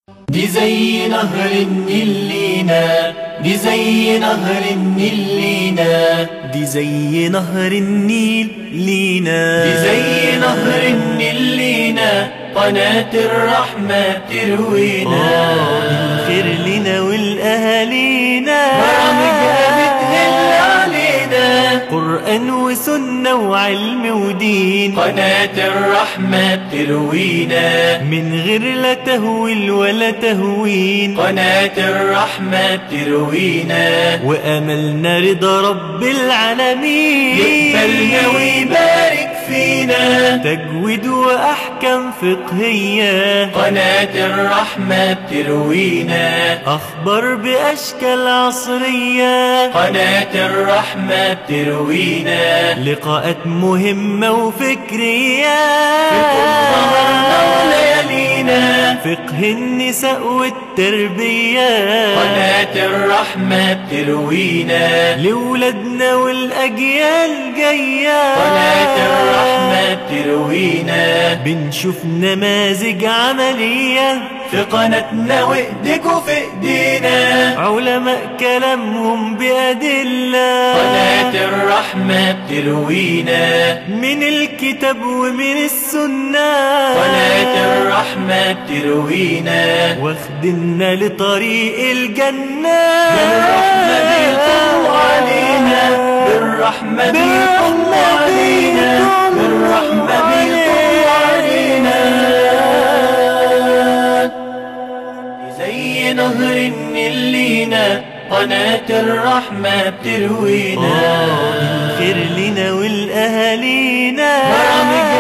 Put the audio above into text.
دي زي نهر النيل لينا دي زي نهر النيل لينا دي زي نهر النيل لينا دي زي نهر النيل لينا قناة الرحمة تروينا الخير لنا والأهالينا برامجها بتهل علينا قرآن وسنة وعلم ودين قناة الرحمة تروينا من غير لا تهويل ولا تهوين قناة الرحمة تروينا وأملنا رضا رب العالمين يقبلنا ويبارك فينا تجويد وأحكام فقهية قناة الرحمة تروينا أخبار بأشكال عصرية قناة الرحمة تروينا لقاءات مهمة وفكرية ظهرنا وليالينا فقه النساء والتربية قناة الرحمة تروينا لولادنا والأجيال جاية قناة الرحمة تروينا بنشوف نماذج عملية في قناتنا وايديكوا في ايدينا علماء كلامهم بأدلة قناة الرحمة تروينا من الكتاب ومن السنة قناة الرحمة تروينا واخدنا لطريق الجنة بالرحمة بيطل علينا بالرحمة بيطل علينا بالرحمة بيطل علينا زي نهر النيل لينا قناة الرحمة بتروينا الخير لنا والأهالينا برامج